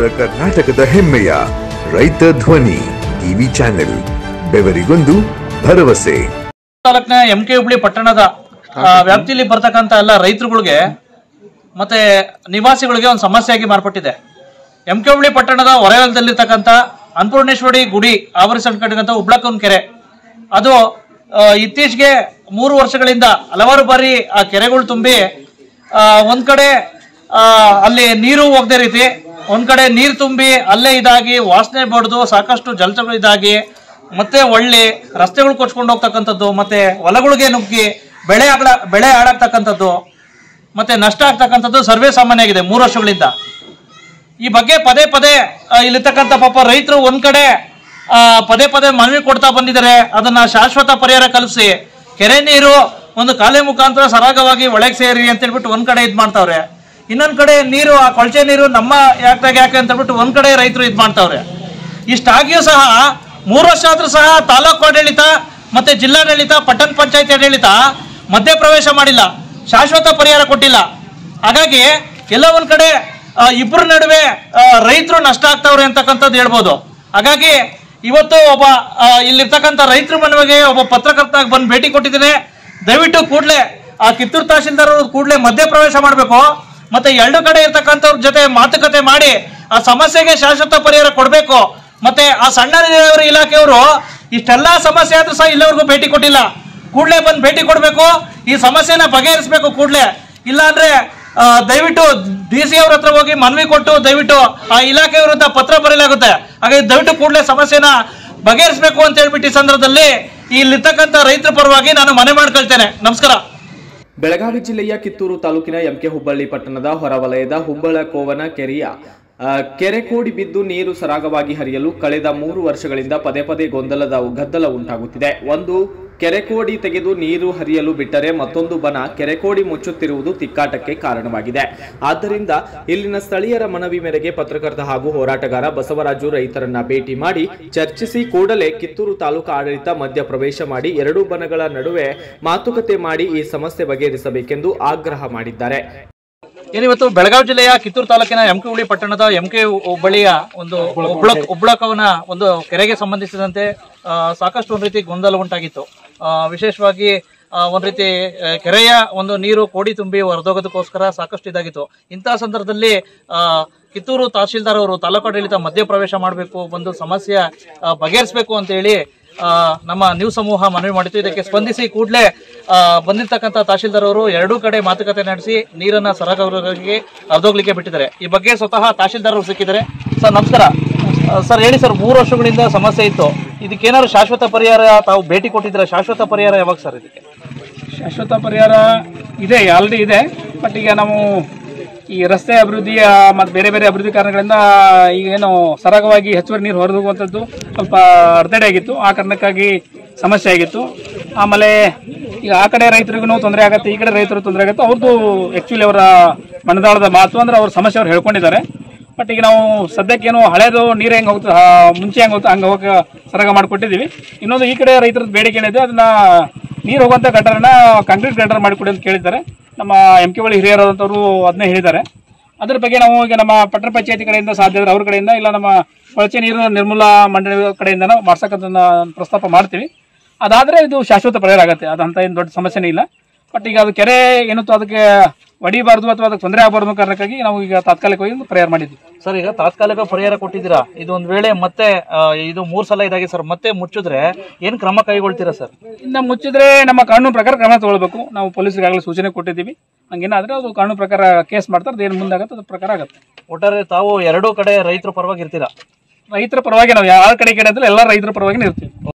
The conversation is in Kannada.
ಕರ್ನಾಟಕದ ಹೆಮ್ಮೆಯ ರೈತ ಧ್ವನಿ ಟಿವಿ ಚಾನೆಲ್ ಬೆವರಿಗೊಂದು ಭರವಸೆ ತಾಲೂಕಿನ ಎಂ ಕೆ ಹುಬ್ಳಿ ಪಟ್ಟಣದ ಆ, ವ್ಯಾಪ್ತಿಯಲ್ಲಿ ಬರ್ತಕ್ಕಂಥ ಎಲ್ಲ ರೈತರುಗಳಿಗೆ ಮತ್ತೆ ನಿವಾಸಿಗಳಿಗೆ ಒಂದು ಸಮಸ್ಯೆಯಾಗಿ ಮಾರ್ಪಟ್ಟಿದೆ ಎಂ ಕೆ ಹುಬ್ಳಿ ಪಟ್ಟಣದ ಹೊರವಲಯದಲ್ಲಿರ್ತಕ್ಕಂಥ ಅನ್ನಪೂರ್ಣೇಶ್ವರಿ ಗುಡಿ ಆವರಿಸಲ್ಪಟ್ಟಿರ್ತಕ್ಕಂಥ ಉಬ್ಳಕ್ಕನ್ ಕೆರೆ ಅದು ಆ, ಇತ್ತೀಚೆಗೆ ಮೂರು ವರ್ಷಗಳಿಂದ ಹಲವಾರು ಬಾರಿ ಆ ಕೆರೆಗಳು ತುಂಬಿ ಆ, ಒಂದ್ ಕಡೆ ಆ, ಅಲ್ಲಿ ನೀರು ಹೋಗದೆ ರೀತಿ ಒಂದ್ ಕಡೆ ನೀರು ತುಂಬಿ ಅಲ್ಲೇ ಇದಾಗಿ ವಾಸನೆ ಬಡ್ದು ಸಾಕಷ್ಟು ಜಲಚಗಳು ಇದಾಗಿ ಮತ್ತೆ ಒಳ್ಳೆ ರಸ್ತೆಗಳು ಕೊಚ್ಕೊಂಡು ಹೋಗ್ತಕ್ಕಂಥದ್ದು ಮತ್ತೆ ಹೊಲಗಳಿಗೆ ನುಗ್ಗಿ ಬೆಳೆ ಆಗ್ಲ ಬೆಳೆ ಹಾಳಾಗ್ತಕ್ಕಂಥದ್ದು ಮತ್ತೆ ನಷ್ಟ ಆಗ್ತಕ್ಕಂಥದ್ದು ಸರ್ವೇ ಸಾಮಾನ್ಯ ಆಗಿದೆ ಮೂರು ವರ್ಷಗಳಿಂದ ಈ ಬಗ್ಗೆ ಪದೇ ಪದೇ ಆ, ಇಲ್ಲಿರ್ತಕ್ಕಂಥ ಪಾಪ ರೈತರು ಒಂದ್ ಕಡೆ ಆ, ಪದೇ ಪದೇ ಮನವಿ ಕೊಡ್ತಾ ಬಂದಿದ್ದಾರೆ ಅದನ್ನ ಶಾಶ್ವತ ಪರಿಹಾರ ಕಲ್ಪಿಸಿ ಕೆರೆ ನೀರು ಒಂದು ಕಾಲೆ ಮುಖಾಂತರ ಸರಾಗವಾಗಿ ಒಳಗೆ ಸೇರಿ ಅಂತ ಹೇಳ್ಬಿಟ್ಟು ಒಂದ್ ಕಡೆ ಇದ್ ಮಾಡ್ತಾವ್ರೆ ಇನ್ನೊಂದ್ ಕಡೆ ನೀರು ಆ ಕೊಳಚೆ ನೀರು ನಮ್ಮ ಯಾಕಾಗ ಯಾಕೆ ಅಂತ ಹೇಳ್ಬಿಟ್ಟು ಒಂದ್ ಕಡೆ ರೈತರು ಇದ್ ಮಾಡ್ತಾವ್ರೆ ಇಷ್ಟಾಗಿಯೂ ಸಹ ಮೂರು ವರ್ಷ ಆದ್ರೂ ಸಹ ತಾಲೂಕು ಆಡಳಿತ ಮತ್ತೆ ಜಿಲ್ಲಾಡಳಿತ ಪಟ್ಟಣ ಪಂಚಾಯತ್ ಆಡಳಿತ ಮಧ್ಯಪ್ರವೇಶ ಮಾಡಿಲ್ಲ ಶಾಶ್ವತ ಪರಿಹಾರ ಕೊಟ್ಟಿಲ್ಲ ಹಾಗಾಗಿ ಎಲ್ಲ ಒಂದ್ ಕಡೆ ಆ, ಇಬ್ರ ನಡುವೆ ರೈತರು ನಷ್ಟ ಆಗ್ತಾವ್ರೆ ಅಂತಕ್ಕಂಥದ್ದು ಹೇಳ್ಬೋದು ಹಾಗಾಗಿ ಇವತ್ತು ಒಬ್ಬ ಆ, ಇಲ್ಲಿರ್ತಕ್ಕಂಥ ರೈತರ ಮನವಿಗೆ ಒಬ್ಬ ಪತ್ರಕರ್ತ ಬಂದು ಭೇಟಿ ಕೊಟ್ಟಿದ್ದೇನೆ ದಯವಿಟ್ಟು ಕೂಡಲೇ ಆ ಕಿತ್ತೂರು ತಹಶೀಲ್ದಾರ್ ಕೂಡಲೇ ಮಧ್ಯಪ್ರವೇಶ ಮಾಡಬೇಕು ಮತ್ತೆ ಎರಡು ಕಡೆ ಇರ್ತಕ್ಕಂಥವ್ರ ಜೊತೆ ಮಾತುಕತೆ ಮಾಡಿ ಆ ಸಮಸ್ಯೆಗೆ ಶಾಶ್ವತ ಪರಿಹಾರ ಕೊಡಬೇಕು ಮತ್ತೆ ಆ ಸಣ್ಣ ನೀರಾವರಿ ಇಲಾಖೆಯವರು ಇಷ್ಟೆಲ್ಲಾ ಸಮಸ್ಯೆ ಆದ್ರೂ ಸಹ ಇಲ್ಲಿವರೆಗೂ ಭೇಟಿ ಕೊಟ್ಟಿಲ್ಲ ಕೂಡಲೇ ಬಂದು ಭೇಟಿ ಕೊಡಬೇಕು ಈ ಸಮಸ್ಯೆನ ಬಗೆಹರಿಸಬೇಕು ಕೂಡಲೇ ಇಲ್ಲಾಂದ್ರೆ ಆ, ದಯವಿಟ್ಟು ಡಿ ಸಿ ಅವ್ರ ಹತ್ರ ಹೋಗಿ ಮನವಿ ಕೊಟ್ಟು ದಯವಿಟ್ಟು ಆ ಇಲಾಖೆ ವಿರುದ್ಧ ಪತ್ರ ಬರೆಯಲಾಗುತ್ತೆ ಹಾಗಾಗಿ ದಯವಿಟ್ಟು ಕೂಡಲೇ ಸಮಸ್ಯೆನ ಬಗೆಹರಿಸಬೇಕು ಅಂತ ಹೇಳ್ಬಿಟ್ಟು ಈ ಸಂದರ್ಭದಲ್ಲಿ ಇಲ್ಲಿರ್ತಕ್ಕಂಥ ರೈತರ ಪರವಾಗಿ ನಾನು ಮನೆ ಮಾಡ್ಕೊಳ್ತೇನೆ ನಮಸ್ಕಾರ ಬೆಳಗಾವಿ ಜಿಲ್ಲೆಯ ಕಿತ್ತೂರು ತಾಲೂಕಿನ ಎಂಕೆ ಹುಬ್ಬಳ್ಳಿ ಪಟ್ಟಣದ ಹೊರವಲಯದ ಹುಬ್ಬಳ ಕೋವನ ಕೆರೆಯ ಆ, ಕೆರೆ ಕೋಡಿ ಬಿದ್ದು ನೀರು ಸರಾಗವಾಗಿ ಹರಿಯಲು ಕಳೆದ ಮೂರು ವರ್ಷಗಳಿಂದ ಪದೇ ಪದೇ ಗೊಂದಲದ ಗದ್ದಲ ಉಂಟಾಗುತ್ತಿದೆ ಒಂದು ಕೆರೆಕೋಡಿ ತೆಗೆದು ನೀರು ಹರಿಯಲು ಬಿಟ್ಟರೆ ಮತ್ತೊಂದು ಬನ ಕೆರೆಕೋಡಿ ಮುಚ್ಚುತ್ತಿರುವುದು ತಿಕ್ಕಾಟಕ್ಕೆ ಕಾರಣವಾಗಿದೆ ಆದ್ದರಿಂದ ಇಲ್ಲಿನ ಸ್ಥಳೀಯರ ಮನವಿ ಮೇರೆಗೆ ಪತ್ರಕರ್ತ ಹಾಗೂ ಹೋರಾಟಗಾರ ಬಸವರಾಜು ರೈತರನ್ನ ಭೇಟಿ ಮಾಡಿ ಚರ್ಚಿಸಿ ಕೂಡಲೇ ಕಿತ್ತೂರು ತಾಲೂಕು ಆಡಳಿತ ಮಧ್ಯಪ್ರವೇಶ ಮಾಡಿ ಎರಡೂ ಬನಗಳ ನಡುವೆ ಮಾತುಕತೆ ಮಾಡಿ ಈ ಸಮಸ್ಯೆ ಬಗೆಹರಿಸಬೇಕೆಂದು ಆಗ್ರಹ ಮಾಡಿದ್ದಾರೆ ಏನಿವತ್ತು ಬೆಳಗಾವಿ ಜಿಲ್ಲೆಯ ಕಿತ್ತೂರು ತಾಲೂಕಿನ ಎಂ ಕೆ ಹುಳಿ ಪಟ್ಟಣದ ಎಂ ಕೆ ಹುಬ್ಬಳ್ಳಿಯ ಒಂದು ಉಬ್ಳಕ್ ಉಬ್ಳಕವನ ಒಂದು ಕೆರೆಗೆ ಸಂಬಂಧಿಸಿದಂತೆ ಆ, ಸಾಕಷ್ಟು ಒಂದು ರೀತಿ ಗೊಂದಲ ಉಂಟಾಗಿತ್ತು ಆ, ವಿಶೇಷವಾಗಿ ಆ, ಒಂದ್ ರೀತಿ ಆ, ಕೆರೆಯ ಒಂದು ನೀರು ಕೋಡಿ ತುಂಬಿ ಹೊರದೋಗೋದಕ್ಕೋಸ್ಕರ ಸಾಕಷ್ಟು ಇದಾಗಿತ್ತು ಇಂತಹ ಸಂದರ್ಭದಲ್ಲಿ ಆ, ಕಿತ್ತೂರು ತಹಶೀಲ್ದಾರ್ ಅವರು ತಾಲೂಕಾಡಳಿತ ಮಧ್ಯಪ್ರವೇಶ ಮಾಡಬೇಕು ಬಂದು ಸಮಸ್ಯೆ ಆ, ಬಗೆಹರಿಸಬೇಕು ಅಂತ ಹೇಳಿ ಆ, ನಮ್ಮ ನ್ಯೂಸ್ ಸಮೂಹ ಮನವಿ ಮಾಡಿತ್ತು ಇದಕ್ಕೆ ಸ್ಪಂದಿಸಿ ಕೂಡಲೇ ಬಂದಿರ್ತಕ್ಕಂಥ ತಹಶೀಲ್ದಾರ್ ಅವರು ಎರಡೂ ಕಡೆ ಮಾತುಕತೆ ನಡೆಸಿ ನೀರನ್ನ ಸರಕಾರರಿಗೆ ಅರ್ಧೋಗ್ಲಿಕ್ಕೆ ಬಿಟ್ಟಿದ್ದಾರೆ ಈ ಬಗ್ಗೆ ಸ್ವತಃ ತಹಶೀಲ್ದಾರ್ ಅವರು ಸಿಕ್ಕಿದ್ದಾರೆ ಸರ್ ನಮಸ್ಕಾರ ಆ, ಸರ್ ಹೇಳಿ ಸರ್ ಮೂರು ವರ್ಷಗಳಿಂದ ಸಮಸ್ಯೆ ಇತ್ತು ಇದಕ್ಕೇನಾದ್ರು ಶಾಶ್ವತ ಪರಿಹಾರ ತಾವು ಭೇಟಿ ಕೊಟ್ಟಿದ್ರೆ ಶಾಶ್ವತ ಪರಿಹಾರ ಯಾವಾಗ ಸರ್ ಇದಕ್ಕೆ ಶಾಶ್ವತ ಪರಿಹಾರ ಇದೆ ಆಲ್ರೆಡಿ ಇದೆ ಬಟ್ ಈಗ ನಾವು ಈ ರಸ್ತೆ ಅಭಿವೃದ್ಧಿಯ ಮತ್ತು ಬೇರೆ ಬೇರೆ ಅಭಿವೃದ್ಧಿ ಕಾರಣಗಳಿಂದ ಈಗ ಏನು ಸರಾಗವಾಗಿ ಹೆಚ್ಚುವರಿ ನೀರು ಹೊರದೋಗುವಂಥದ್ದು ಸ್ವಲ್ಪ ಅಡೆತಡೆ ಆಗಿತ್ತು ಆ ಕಾರಣಕ್ಕಾಗಿ ಸಮಸ್ಯೆ ಆಗಿತ್ತು ಆಮೇಲೆ ಈಗ ಆ ಕಡೆ ರೈತರಿಗೂ ತೊಂದರೆ ಆಗುತ್ತೆ ಈ ಕಡೆ ರೈತರು ತೊಂದರೆ ಆಗುತ್ತೆ ಅವ್ರದ್ದು ಆ್ಯಕ್ಚುಲಿ ಅವರ ಮನದಾಳದ ಮಾತು ಅಂದ್ರೆ ಅವ್ರ ಸಮಸ್ಯೆ ಅವ್ರು ಹೇಳ್ಕೊಂಡಿದ್ದಾರೆ ಬಟ್ ಈಗ ನಾವು ಸದ್ಯಕ್ಕೇನು ಹಳೇದು ನೀರು ಹೆಂಗೆ ಹೋಗುತ್ತೆ ಆ, ಮುಂಚೆ ಹೆಂಗೆ ಹೋಗುತ್ತೆ ಹಂಗೆ ಹೋಗಕ್ಕೆ ಸರಾಗ ಮಾಡಿಕೊಟ್ಟಿದ್ದೀವಿ ಇನ್ನೊಂದು ಈ ಕಡೆ ರೈತರದ್ದು ಬೇಡಿಕೆ ಏನಿದೆ ಅದನ್ನ ನೀರು ಹೋಗುವಂಥ ಗಟರನ್ನ ಕಾಂಕ್ರೀಟ್ ಗಟರ್ ಮಾಡಿಕೊಡಿ ಅಂತ ಕೇಳಿದ್ದಾರೆ ನಮ್ಮ ಎಂ ಕೆ ಬಳಿ ಹಿರಿಯರಾದಂಥವ್ರು ಅದನ್ನೇ ಹೇಳಿದ್ದಾರೆ ಅದ್ರ ಬಗ್ಗೆ ನಾವು ಈಗ ನಮ್ಮ ಪಟ್ಟಣ ಪಂಚಾಯತಿ ಕಡೆಯಿಂದ ಸಾಧ್ಯ ಇದ್ರೆ ಅವ್ರ ಕಡೆಯಿಂದ ಇಲ್ಲ ನಮ್ಮ ಕೊಳಚೆ ನೀರು ನಿರ್ಮೂಲ ಮಂಡಳಿ ಕಡೆಯಿಂದ ಮಾಡ್ಸಕ್ಕಂತ ಪ್ರಸ್ತಾಪ ಮಾಡ್ತೀವಿ ಅದಾದರೆ ಇದು ಶಾಶ್ವತ ಪರಿಹಾರ ಆಗುತ್ತೆ ಅದಂತ ಏನು ದೊಡ್ಡ ಸಮಸ್ಯೆನೇ ಇಲ್ಲ ಬಟ್ ಈಗ ಅದು ಕೆರೆ ಏನುತ್ತೋ ಅದಕ್ಕೆ ಹೊಡಿಬಾರ್ದು ಅಥವಾ ಅದಕ್ಕೆ ತೊಂದರೆ ಆಗಬಾರ್ದು ಅನ್ನೋ ಕಾರಣಕ್ಕಾಗಿ ನಾವು ಈಗ ತಾತ್ಕಾಲಿಕವಾಗಿ ಒಂದು ಪರಿಹಾರ ಮಾಡಿದ್ವಿ ಸರ್ ಈಗ ತಾತ್ಕಾಲಿಕ ಪರಿಹಾರ ಕೊಟ್ಟಿದ್ದೀರಾ ಇದು ಒಂದ್ ವೇಳೆ ಮತ್ತೆ ಆ, ಇದು ಮೂರ್ ಸಲ ಇದಾಗಿ ಸರ್ ಮತ್ತೆ ಮುಚ್ಚಿದ್ರೆ ಏನ್ ಕ್ರಮ ಕೈಗೊಳ್ತೀರಾ ಸರ್ ಇನ್ನು ಮುಚ್ಚಿದ್ರೆ ನಮ್ಮ ಕಾನೂನು ಪ್ರಕಾರ ಕ್ರಮ ತಗೊಳ್ಬೇಕು ನಾವು ಪೊಲೀಸರಿಗಾಗಲೇ ಸೂಚನೆ ಕೊಟ್ಟಿದ್ದೀವಿ ಹಂಗೇನಾದ್ರೆ ಅದು ಕಾನೂನು ಪ್ರಕಾರ ಕೇಸ್ ಮಾಡ್ತಾರೆ ಅದು ಏನು ಮುಂದಾಗುತ್ತೆ ಅದ್ರ ಪ್ರಕಾರ ಆಗುತ್ತೆ ಒಟ್ಟಾರೆ ತಾವು ಎರಡೂ ಕಡೆ ರೈತರ ಪರವಾಗಿ ಇರ್ತೀರಾ ರೈತರ ಪರವಾಗಿ ನಾವು ಯಾರ ಕಡೆ ಕಡೆ ಅಂದ್ರೆ ಎಲ್ಲ ರೈತರ ಪರವಾಗಿ ಇರ್ತೀವಿ